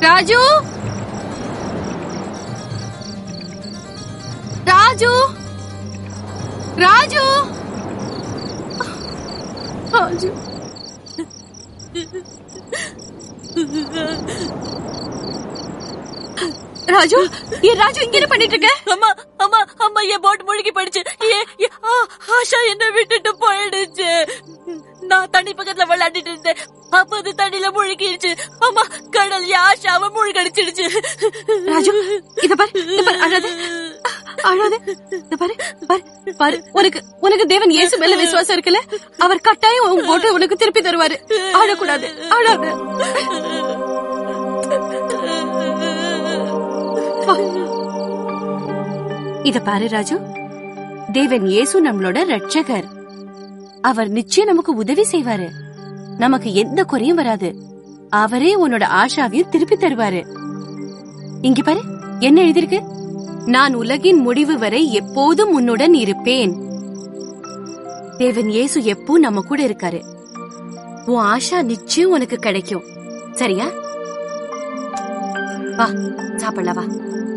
ராஜு ராஜு ராஜு ராஜு ராஜு ஏன் ராஜு இங்க என்ன பண்ணிட்டு இருக்க அம்மா அம்மா அம்மா என் போட் முழுகி போயிடுச்சு ஏ ஏ, ஆ, ஆஷா என்ன விட்டுட்டு போயிடுச்சு நான் தண்ணி பக்கத்துல விளையாடிட்டு இருந்தேன் அப்ப அது தண்ணியில முழுகிடுச்சு அம்மா கடல் என் ஆஷாவை முழுகடிச்சிடுச்சு ராஜு இத பாரு இத பாரு அழாத அழாத இத பாரு பாரு பாரு உனக்கு உனக்கு தேவன் இயேசு மேல விசுவாசம் இருக்குல்ல அவர் கட்டாயம் உன் போட்டு உனக்கு திருப்பி தருவாரு அழக்கூடாது அழாத வா. இத பாரு ராஜு தேவன் இயேசு நம்மளோட ரட்சகர் அவர் நிச்சயம் நமக்கு உதவி செய்வாரு நமக்கு எந்த குறையும் வராது அவரே உன்னோட ஆஷாவையும் திருப்பி தருவாரு இங்க பாரு என்ன எழுதிருக்கு நான் உலகின் முடிவு வரை எப்போதும் உன்னுடன் இருப்பேன் தேவன் இயேசு எப்போ நம்ம கூட இருக்காரு உன் ஆஷா நிச்சயம் உனக்கு கிடைக்கும் சரியா வா சாப்பிடலாம் வா